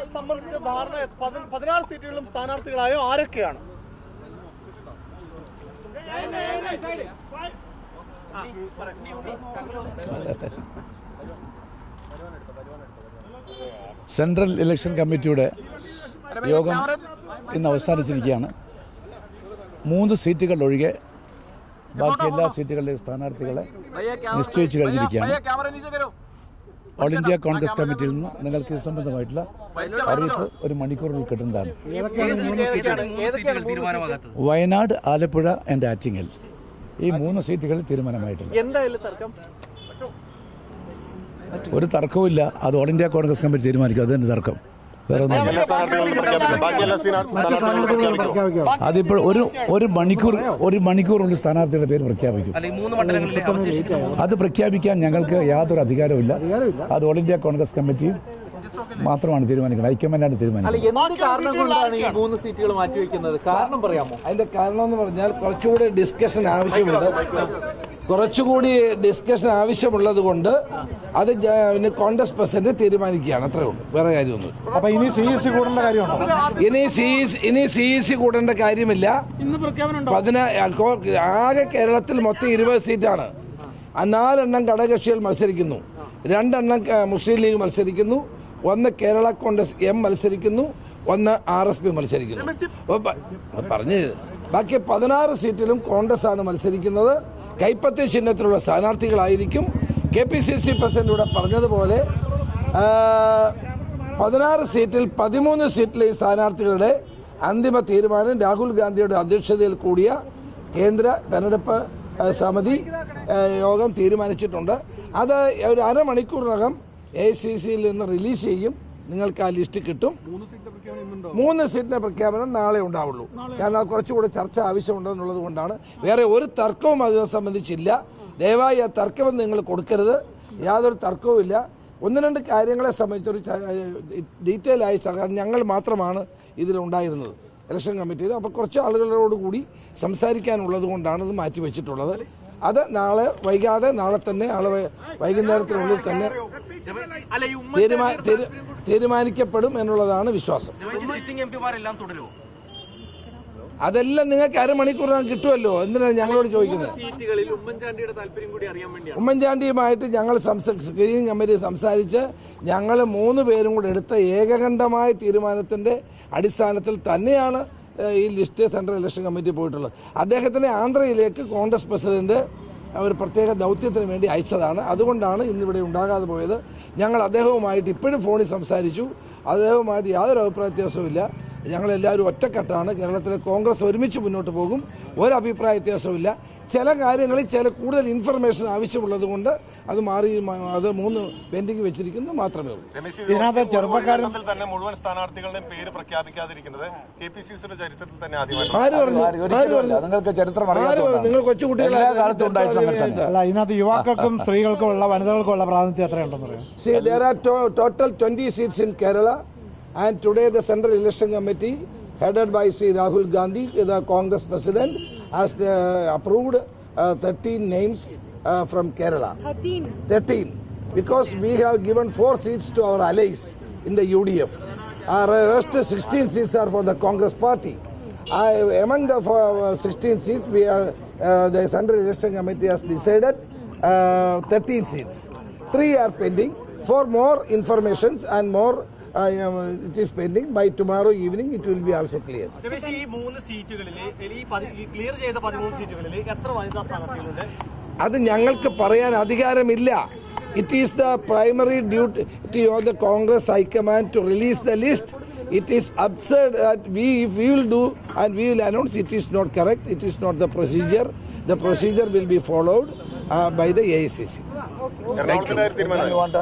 സംബന്ധിച്ച ധാരണ പതി- പതിനാറ് സീറ്റുകളിലും സ്ഥാനാർത്ഥികളായോ ആരൊക്കെയാണ് സെൻട്രൽ ഇലക്ഷൻ കമ്മിറ്റിയുടെ യോഗം ഇന്ന് അവസാനിച്ചിരിക്കുകയാണ് മൂന്ന് സീറ്റുകൾ ഒഴികെ ബാക്കി എല്ലാ സീറ്റുകളിലെയും സ്ഥാനാർത്ഥികളെ നിശ്ചയിച്ചു കഴിഞ്ഞിരിക്കുകയാണ് ഓൾ ഇന്ത്യ കോൺഗ്രസ് കമ്മിറ്റിയിൽ നിന്ന് നിങ്ങൾക്ക് ഇത് സംബന്ധമായിട്ടുള്ള അറിയിപ്പ് ഒരു മണിക്കൂറിൽ കിട്ടുന്നതാണ് വയനാട് ആലപ്പുഴ ആൻഡ് ആറ്റിങ്ങൽ ഈ മൂന്ന് സീറ്റുകളിൽ തീരുമാനമായിട്ടില്ല എന്തായാലും തർക്കം ഒരു തർക്കവുമില്ല അത് ഓൾ ഇന്ത്യ കോൺഗ്രസ് കമ്മിറ്റി തീരുമാനിക്കും അത് തന്നെ തർക്കം വേറെ ഒന്നുമില്ല എല്ലാ സ്ഥാനാർത്ഥികളും പ്രഖ്യാപിക്കും ബാക്കി എല്ലാ സ്ഥാനാർത്ഥികളും പ്രഖ്യാപിക്കും അതിപ്പോൾ ഒരു ഒരു മണിക്കൂർ ഒരു മണിക്കൂറുള്ള സ്ഥാനാർത്ഥിയുടെ പേര് പ്രഖ്യാപിക്കും അല്ല ഈ മൂന്ന് മണ്ഡലങ്ങളിലെ അവശേഷിക്കുന്ന മൂന്ന് അത് പ്രഖ്യാപിക്കാൻ ഞങ്ങൾക്ക് യാതൊരു അധികാരവുമില്ല അത് ഓൾ ഇന്ത്യ കോൺഗ്രസ് കമ്മിറ്റിയും മാത്രമാണ് തീരുമാനിക്കുന്നത് ഹൈക്കമാൻഡാണ് അല്ല തീരുമാനിക്കുന്നത് എന്ത് കാരണം കൊണ്ടാണ് ഈ മൂന്ന് സീറ്റുകൾ മാറ്റിവെക്കുന്നത് കാരണം പറയാമോ അതിന്റെ കാരണം എന്ന് പറഞ്ഞാൽ കുറച്ചുകൂടി ഡിസ്കഷൻ ആവശ്യമുണ്ട് കുറച്ചുകൂടി ഡിസ്കഷൻ ആവശ്യമുള്ളത് കൊണ്ട് അത് ജ- പിന്നെ കോൺഗ്രസ് പ്രസിഡന്റ് തീരുമാനിക്കുകയാണ് അത്രേ ഉള്ളൂ വേറെ കാര്യമൊന്നും അപ്പൊ ഇനി സി എസ് സി കൂടേണ്ട കാര്യമുണ്ടോ ഇനി സി ഇനി സി സി കൂടേണ്ട കാര്യമില്ല പതിനാ കോ- ആകെ കേരളത്തിൽ മൊത്തം ഇരുപത് സീറ്റാണ് ആ നാലെണ്ണം ഘടകകക്ഷികൾ മത്സരിക്കുന്നു രണ്ടെണ്ണം ക- മുസ്ലിം ലീഗ് മത്സരിക്കുന്നു ഒന്ന് കേരള കോൺഗ്രസ് എം മത്സരിക്കുന്നു ഒന്ന് ആർ എസ് പി മത്സരിക്കുന്നു അപ്പൊ പ- പറഞ്ഞു ബാക്കി പതിനാറ് സീറ്റിലും കോൺഗ്രസ് ആണ് മത്സരിക്കുന്നത് കൈപ്പത്തി ചിഹ്നത്തിലുള്ള സ്ഥാനാർത്ഥികളായിരിക്കും K P C C president ഇവിടെ പറഞ്ഞതുപോലെ ആ, പതിനാറ് സീറ്റിൽ പതിമൂന്ന് സീറ്റിലെ ഈ സ്ഥാനാർത്ഥികളുടെ അന്തിമ തീരുമാനം രാഹുൽ ഗാന്ധിയുടെ അധ്യക്ഷതയിൽ കൂടിയ കേന്ദ്ര തെരഞ്ഞെടുപ്പ് ആ, സമിതി ആ, യോഗം തീരുമാനിച്ചിട്ടുണ്ട് അത് ഒരു അരമണിക്കൂറിനകം എ സി സിയിൽ നിന്ന് റിലീസ് ചെയ്യും നിങ്ങൾക്ക് ആ ലിസ്റ്റ് കിട്ടും മൂന്ന് സീറ്റിന്റെ പ്രഖ്യാപനം നാളെ ഉണ്ടാവുള്ളൂ കാരണം അത് കുറച്ചുകൂടി ചർച്ച ആവശ്യമുണ്ടെന്നുള്ളത് കൊണ്ടാണ് വേറെ ഒരു തർക്കവും അതിനെ സംബന്ധിച്ചില്ല ദയവായി ആ തർക്കം നിങ്ങൾ കൊടുക്കരുത് യാതൊരു തർക്കവുമില്ല ഒന്ന് രണ്ട് കാര്യങ്ങളെ സംബന്ധിച്ചൊരു ഡീറ്റെയിൽ ആയി ചർച്ച ഞങ്ങൾ മാത്രമാണ് ഇതിലുണ്ടായിരുന്നത് ഇലക്ഷൻ കമ്മിറ്റിയിൽ അപ്പോൾ കുറച്ച് ആളുകളോട് കൂടി സംസാരിക്കാനുള്ളത് കൊണ്ടാണ് ഇത് മാറ്റിവെച്ചിട്ടുള്ളത് അത് നാളെ വൈകാതെ നാളെ തന്നെ നാളെ വൈ- വൈകുന്നേരത്തിനുള്ളിൽ തന്നെ അല്ല ഈ തീരുമാ- തീരു- തീരുമാനിക്കപ്പെടും എന്നുള്ളതാണ് വിശ്വാസം സിറ്റിംഗ് എം പിമാരെല്ലാം തുടരുമോ അതെല്ലാം നിങ്ങൾക്ക് അരമണിക്കൂറിനകം കിട്ടുമല്ലോ എന്തിനാണ് ഞങ്ങളോട് ചോദിക്കുന്നത് സീറ്റുകളിൽ ഉമ്മൻചാണ്ടിയുടെ താല്പര്യം കൂടി അറിയാൻ വേണ്ടിയാണ് ഉമ്മൻചാണ്ടിയുമായിട്ട് ഞങ്ങൾ സംസ- സ്ക്രീനിങ് കമ്മിറ്റി സംസാരിച്ച് ഞങ്ങൾ മൂന്ന് പേരും കൂടെ എടുത്ത ഏകകണ്ഠമായ തീരുമാനത്തിന്റെ അടിസ്ഥാനത്തിൽ തന്നെയാണ് ഏഹ്, ഈ ലിസ്റ്റ് സെൻട്രൽ ഇലക്ഷൻ കമ്മിറ്റി പോയിട്ടുള്ളത് അദ്ദേഹത്തിനെ ആന്ധ്രയിലേക്ക് കോൺഗ്രസ് പ്രസിഡന്റ് ഒരു പ്രത്യേക ദൗത്യത്തിന് വേണ്ടി അയച്ചതാണ് അതുകൊണ്ടാണ് ഇന്നിവിടെ ഉണ്ടാകാതെ പോയത് ഞങ്ങൾ അദ്ദേഹവുമായിട്ട് ഇപ്പോഴും ഫോണിൽ സംസാരിച്ചു അദ്ദേഹവുമായിട്ട് യാതൊരു അഭിപ്രായ വ്യത്യാസവുമില്ല ഞങ്ങളെല്ലാവരും ഒറ്റക്കെട്ടാണ് കേരളത്തിലെ കോൺഗ്രസ് ഒരുമിച്ച് മുന്നോട്ട് പോകും ഒരു അഭിപ്രായ വ്യത്യാസവുമില്ല ചില കാര്യങ്ങളിൽ ചില കൂടുതൽ ഇൻഫർമേഷൻ ആവശ്യമുള്ളത് കൊണ്ട് അത് മാറി മ- അത് മൂന്ന് പെൻഡിങ് വെച്ചിരിക്കുന്നു മാത്രമേ ഉള്ളൂ ഇതിനകത്ത് ചെറുപ്പക്കാരൻ ഘട്ടത്തിൽ തന്നെ മുഴുവൻ സ്ഥാനാർത്ഥികളുടെയും പേര് പ്രഖ്യാപിക്കാതിരിക്കുന്നത് കെ പി സി സിയുടെ ചരിത്രത്തിൽ തന്നെ ആദ്യമായിട്ടാണ് ആര് പറഞ്ഞു ആര് ഒരിക്കലുമല്ല. പറഞ്ഞു നിങ്ങൾക്ക് ചരിത്രം ആര് പറഞ്ഞു അറിയാത്തതുകൊണ്ടാണ്. നിങ്ങൾ കൊച്ചുകുട്ടികളെ എല്ലാ കാലത്തും ഉണ്ടായിട്ടുള്ള അങ്ങനെ തന്നെ. അല്ല ഇതിനകത്ത് യുവാക്കൾക്കും സ്ത്രീകൾക്കും ഉള്ള വനിതകൾക്കും ഉള്ള പ്രാതിനിധ്യം എത്രയുണ്ടെന്ന് പറയാം See, there are to- total 20 seats in Kerala, and today the Central Election Committee, headed by Sri Rahul Gandhi, the Congress President, has uh, approved uh, 13 names uh, from Kerala. 13. 13. Because we have given four seats to our allies in the UDF. Our rest 16 seats are for the Congress party. I, among the four, uh, 16 seats, we are, uh, the Central Election Committee has decided uh, 13 seats. Three are pending. For more informations and more, uh, um, it is pending. By tomorrow evening, it will be also clear. Ramesh ഈ മൂന്ന് സീറ്റുകളിൽ ഈ പതി- ഈ clear ചെയ്ത പതിമൂന്ന് സീറ്റുകളിൽ എത്ര വനിതാ സ്ഥാനാർത്ഥികളുണ്ട് അത് ഞങ്ങൾക്ക് പറയാൻ അധികാരമില്ല it is the primary duty of the Congress high command to release the list it is absurd that we if we will do and we will announce it is not correct it is not the procedure the procedure will be followed by the A I C C എറണാകുളത്തിന്റെ തീരുമാനം